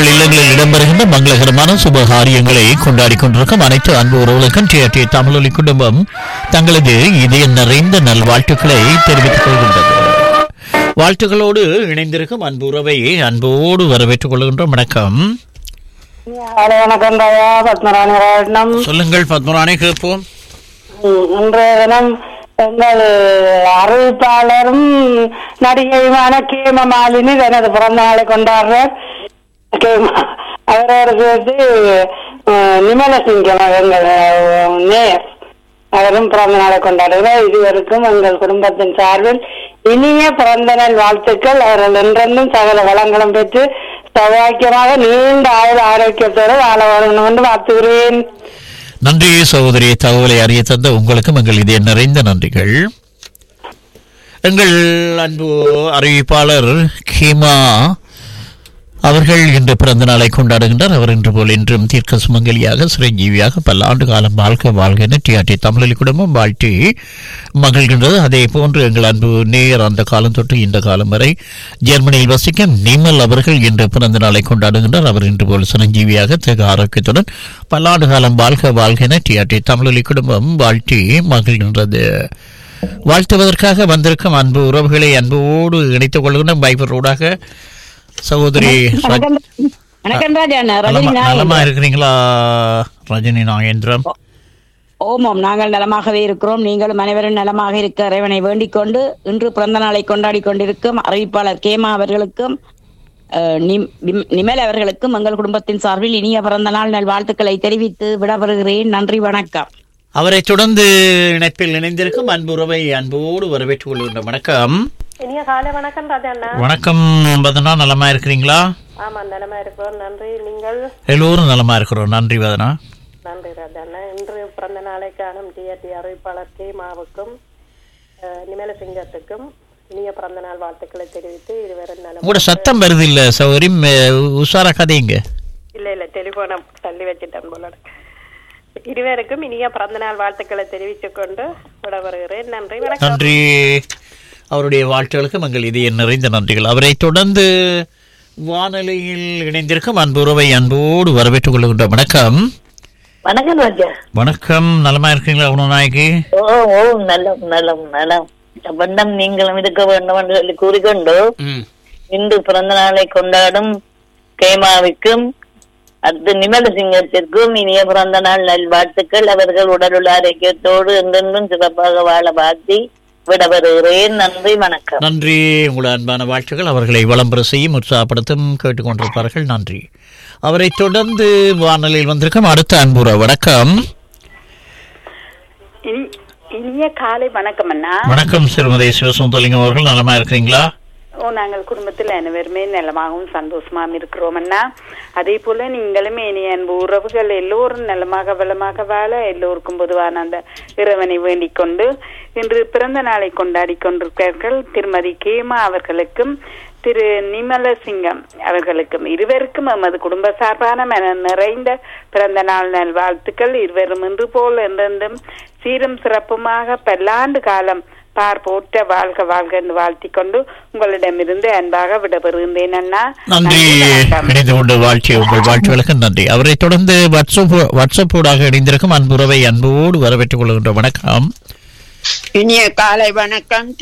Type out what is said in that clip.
உங்கள் இல்லங்களில் இடம்பெறுகின்ற மங்களகரமான சுபகாரியங்களை கொண்டாடி கொண்டிருக்கும் அனைத்து அன்பு உறவுகளுக்கும் டிஆர்டி தமிழொலி குடும்பம் தங்களது இதய நிறைந்த நல்வாழ்த்துக்களை தெரிவித்துக் கொள்கின்றது வாழ்த்துக்களோடு இணைந்திருக்கும் அன்பு உறவை அன்போடு வரவேற்றுக் கொள்கின்றோம் வணக்கம் ஹலோ வணக்கம் ராயா பத்மராணி ராயண்ணம் சொல்லுங்கள் பத்மராணி கேட்போம் ம், இன்றைய தினம் எங்கள் அறிவிப்பாளரும் நடிகையுமான கேம மாலினி தனது பிறந்த நாளை கொண்டாடுறார் கேம அவரோட சேர்த்து அஹ், நிமலசிங்கம் எங்கள் அஹ், நேயர் அவரும் பிறந்த நாளை கொண்டாடுகிறார் இதுவரைக்கும் எங்கள் குடும்பத்தின் சார்பில் இனிய பிறந்த நாள் வாழ்த்துக்கள் அவர்கள் என்றென்றும் சகல வளங்களும் பெற்று சௌபாக்கியமாக நீண்ட ஆயுள் ஆரோக்கியத்தோடு வாழ வேண்டும் என்று வாழ்த்துகிறேன் நன்றி சகோதரி தகவலை அறிய தந்த உங்களுக்கும் எங்கள் இதய நிறைந்த நன்றிகள் எங்கள் அன்பு அறிவிப்பாளர் கீமா அவர்கள் இன்று பிறந்த நாளை கொண்டாடுகின்றார் அவர் இன்று போல் இன்றும் தீர்க்க சுமங்கலியாக சிரஞ்சீவியாக பல ஆண்டு காலம் வாழ்க்கை வாழ்க என டிஆர்டி தமிழலி குடும்பம் வாழ்த்தி மகிழ்கின்றது அதே போன்று எங்கள் அன்பு நேயர் அந்த காலம் தொட்டு இந்த காலம் வரை ஜெர்மனியில் வசிக்கும் நிமல் அவர்கள் இன்று பிறந்த நாளை கொண்டாடுகின்றார் அவர் இன்று போல் சிரஞ்சீவியாக தேக ஆரோக்கியத்துடன் பல்லாண்டு காலம் வாழ்க வாழ்க என டிஆர்டி தமிழொலி குடும்பம் வாழ்த்தி மகிழ்கின்றது வாழ்த்துவதற்காக வந்திருக்கும் அன்பு உறவுகளை அன்போடு இணைத்துக் கொள்கின்ற பைபர் ஊடாக சகோதரி வணக்கம் வணக்கம் ராஜா நான் ரஜினி நலமா- நலமா நாயகன். இருக்கிறீங்களா ரஜினி நாகேந்திரம் ஓமம் நாங்கள் நலமாகவே இருக்கிறோம் நீங்களும் அனைவரும் நலமாக இருக்க இறைவனை வேண்டிக் கொண்டு இன்று பிறந்த நாளை கொண்டாடி கொண்டிருக்கும் அறிவிப்பாளர் கேமா அவர்களுக்கும் அஹ், நிம்- நிம்- நிமல் அவர்களுக்கும் எங்கள் குடும்பத்தின் சார்பில் இனிய பிறந்த நாள் நல் வாழ்த்துக்களை தெரிவித்து விடவருகிறேன் நன்றி வணக்கம் அவரை தொடர்ந்து இணைப்பில் இணைந்திருக்கும் அன்பு உறவை அன்போடு வரவேற்றுக் கொள்கின்ற வணக்கம் இனிய காலை வணக்கம் ராஜா அண்ணா வணக்கம் வதனா நலமா இருக்கிறீங்களா ஆமா நலமா இருக்கிறோம் நன்றி நீங்கள் எல்லோரும் நலமா இருக்கிறோம் நன்றி வதனா நன்றி ராஜா அண்ணா இன்று பிறந்த நாளை காணும் டிஆர்டி அறிவிப்பாளர் கே மாவுக்கும் அஹ், நிமலசிங்கத்துக்கும் இனிய பிறந்த நாள் வாழ்த்துக்களை தெரிவித்து இருவரும் நலம் உங்களோட சத்தம் வருது இல்ல சௌகரி உஷாரா கதைங்க இல்ல இல்ல டெலிபோனை தள்ளி வச்சுட்டேன் போல இருக்கு. இருவருக்கும் இனிய பிறந்த நாள் வாழ்த்துக்களை தெரிவித்துக் கொண்டு விட வருகிறேன் நன்றி வணக்கம் நன்றி அவருடைய வாழ்த்துகளுக்கு எங்கள் இதய நிறைந்த நன்றிகள் அவரை தொடர்ந்து வானொலியில் இணைந்திருக்கும் அன்பு உறவை அன்போடு வரவேற்றுக் கொள்கின்ற வணக்கம் வணக்கம் ராஜா வணக்கம் நலமா இருக்கீங்களா குணநாயகி ஓ ஓ நலம் நலம் நலம் வண்ணம் நீங்களும் இருக்க வேண்டும் என்று சொல்லி கூறிக்கொண்டு ம் இன்று பிறந்த நாளை கொண்டாடும் கேமாவுக்கும் அடுத்து நிமலசிங்கத்திற்கும் இனிய பிறந்த நாள் நல்வாழ்த்துக்கள் அவர்கள் உடலுள்ள ஆரோக்கியத்தோடு என்றென்றும் சிறப்பாக வாழ வாழ்த்தி விட வருகிறேன் நன்றி வணக்கம் நன்றி உங்கள் அன்பான வாழ்த்துக்கள் அவர்களை விளம்பரம் செய்யும் உற்சாகப்படுத்தும் கேட்டுக்கொண்டிருப்பார்கள் நன்றி அவரை தொடர்ந்து வானொலியில் வந்திருக்கும் அடுத்த அன்புற வணக்கம் இனி- இனிய காலை வணக்கம் அண்ணா வணக்கம் சிறுமதி சிவசுந்தலிங்கம் அவர்கள் நலமா இருக்கிறீங்களா ஓ நாங்கள் குடும்பத்தில் அனைவருமே நலமாகவும் சந்தோஷமாகவும் இருக்கிறோம் அண்ணா அதே போல நீங்களும் இனி அன்பு உறவுகள் எல்லோரும் நலமாக வளமாக வாழ எல்லோருக்கும் பொதுவான அந்த இறைவனை வேண்டிக் கொண்டு இன்று பிறந்த நாளை கொண்டாடி கொண்டிருக்கிறார்கள் திருமதி கேமா அவர்களுக்கும் திரு நிமலசிங்கம் அவர்களுக்கும் இருவருக்கும் எமது குடும்ப சார்பான மன நிறைந்த பிறந்த நாள் நல் வாழ்த்துக்கள் இருவரும் இன்று போல் என்றென்றும் சீரும் சிறப்புமாக பல்லாண்டு காலம் பார் போற்ற வாழ்க வாழ்க என்று வாழ்த்திக் கொண்டு உங்களிடமிருந்து அன்பாக விடப்பெறுகின்றேன் அண்ணா நன்றி வணக்கம். இணைந்து கொண்டு வாழ்ச்சிய உங்கள் வாழ்த்துகளுக்கு நன்றி அவரை தொடர்ந்து வாட்ஸ்அப் வாட்ஸ்அப் ஊடாக இணைந்திருக்கும் அன்புறவை அன்போடு வரவேற்றுக் கொள்கின்ற வணக்கம் இனிய காலை வணக்கம்